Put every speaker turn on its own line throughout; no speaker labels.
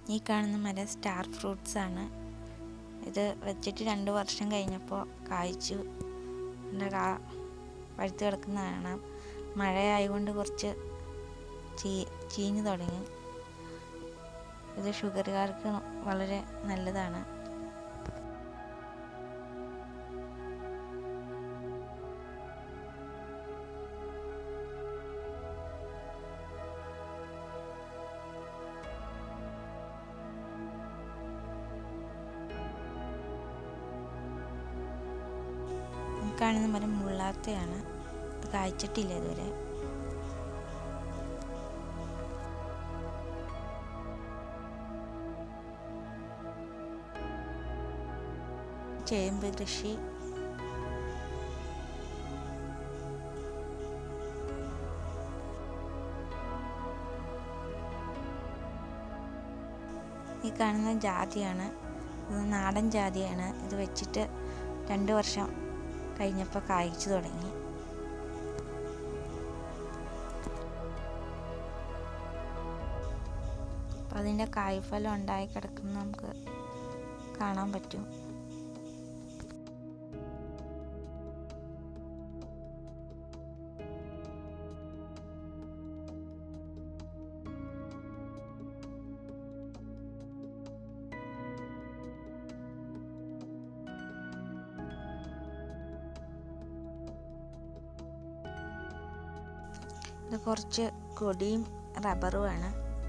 ഈ കാണുന്ന മരം സ്റ്റാർ ഫ്രൂട്ട്സ് ആണ് ഇത് വെച്ചിട്ട് രണ്ട് വർഷം കഴിഞ്ഞപ്പോൾ കായ്ച്ചു എൻ്റെ കാ പഴുത്ത് കിടക്കുന്ന കാണാം മഴയായതുകൊണ്ട് കുറച്ച് ചീ ചീഞ്ഞു തുടങ്ങി ഇത് ഷുഗറുകാർക്ക് വളരെ നല്ലതാണ് ഈ കാണുന്ന മരം മുള്ളാത്തയാണ് ഇത് കായ്ച്ചിട്ടില്ല ഇതുവരെ ചേമ്പ് കൃഷി ഈ കാണുന്ന ജാതിയാണ് ഇത് നാടൻ ജാതിയാണ് ഇത് വെച്ചിട്ട് രണ്ട് വർഷം കഴിഞ്ഞപ്പോൾ കായ്ച്ചു തുടങ്ങി അപ്പം അതിൻ്റെ കായ്ഫലം ഉണ്ടായി കിടക്കുന്ന നമുക്ക് കാണാൻ പറ്റും ഇത് കുറച്ച് കൊടിയും റബ്ബറുമാണ്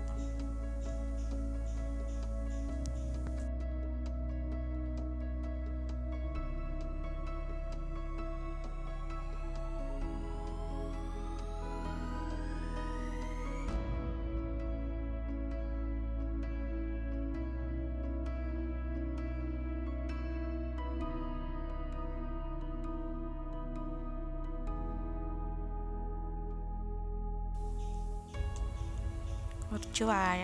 കുറച്ച് വാഴ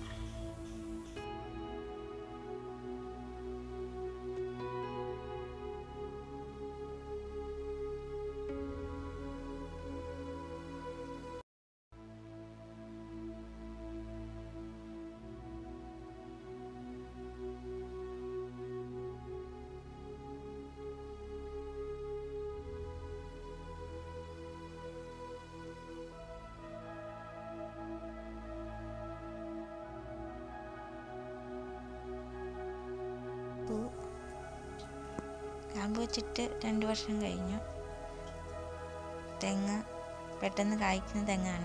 പൂ കാമ്പ് വെച്ചിട്ട് രണ്ട് വർഷം കഴിഞ്ഞു തെങ്ങ് പെട്ടെന്ന് കായ്ക്കുന്ന തെങ്ങാണ്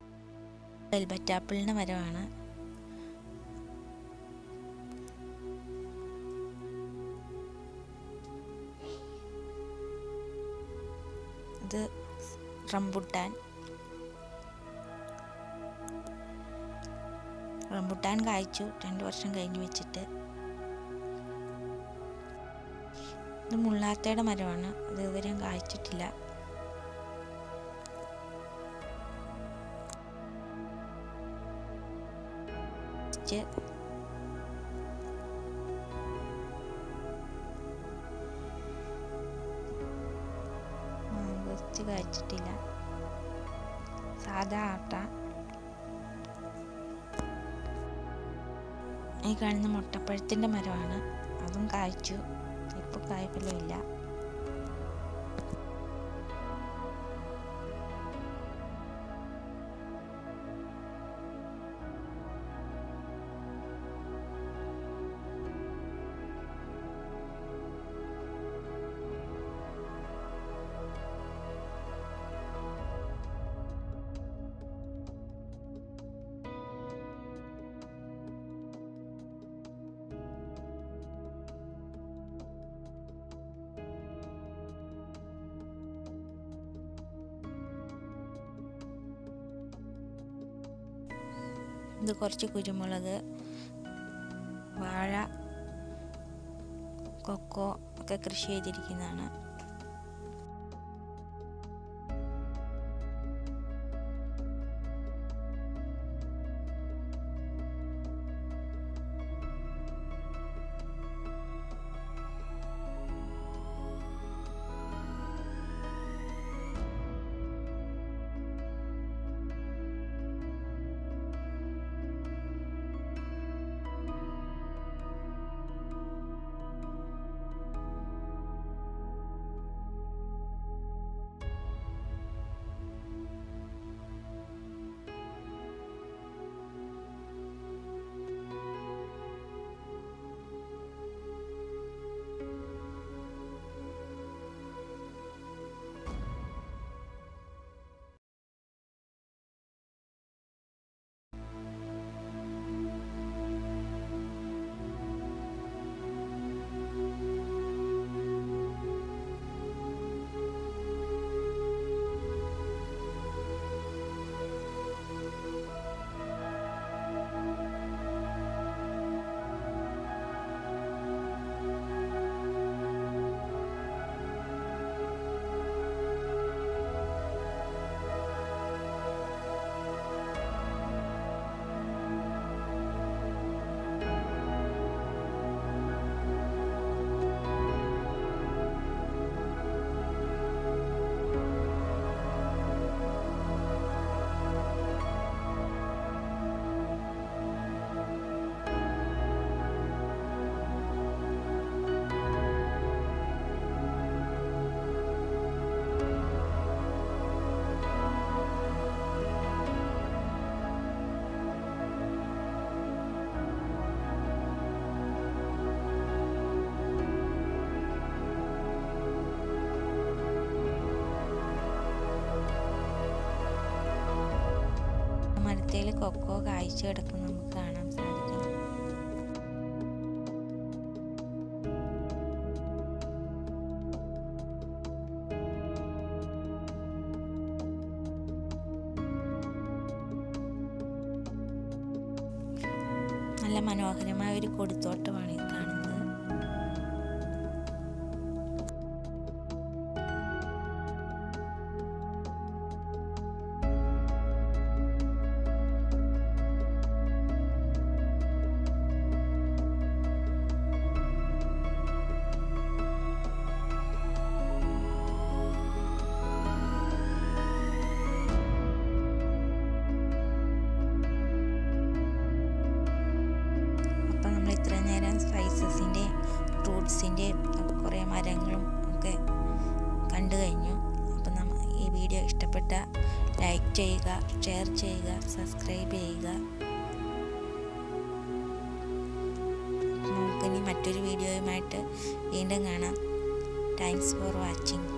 വെൽബറ്റ് ആപ്പിളിൻ്റെ മരമാണ് ഇത് റംബുട്ടാൻ റംബുട്ടാൻ കായ്ച്ചു രണ്ട് വർഷം കഴിഞ്ഞ് വെച്ചിട്ട് ഇത് മുള്ളാത്തയുടെ മരമാണ് അത് ഇതുവരെയും കായ്ച്ചിട്ടില്ല ച്ച് മാങ്കോസ്റ്റ് കായ്ച്ചിട്ടില്ല സാധാ ആട്ട ഈ കാണുന്ന മുട്ടപ്പഴത്തിൻ്റെ മരമാണ് അതും കായ്ച്ചു ഇപ്പോൾ കായ്ഫലമില്ല ഇത് കുറച്ച് കുരുമുളക് വാഴ കൊക്കോ ഒക്കെ കൃഷി ചെയ്തിരിക്കുന്നതാണ് മരത്തേൽ കൊക്കോ കായ്ച്ചു കിടക്കുന്ന നമുക്ക് കാണാൻ സാധിക്കും നല്ല മനോഹരമായ ഒരു കൊടിത്തോട്ടമാണ് ഈ കാണുന്നത് അപ്പം നമ്മൾ ഇത്രയും നേരം സ്പൈസസിൻ്റെ ഫ്രൂട്ട്സിൻ്റെ കുറേ മരങ്ങളും ഒക്കെ കണ്ടു കഴിഞ്ഞു അപ്പം നമ്മ ഈ വീഡിയോ ഇഷ്ടപ്പെട്ട ലൈക്ക് ചെയ്യുക ഷെയർ ചെയ്യുക സബ്സ്ക്രൈബ് ചെയ്യുക നമുക്കിനി മറ്റൊരു വീഡിയോയുമായിട്ട് വീണ്ടും കാണാം താങ്ക്സ് ഫോർ വാച്ചിങ്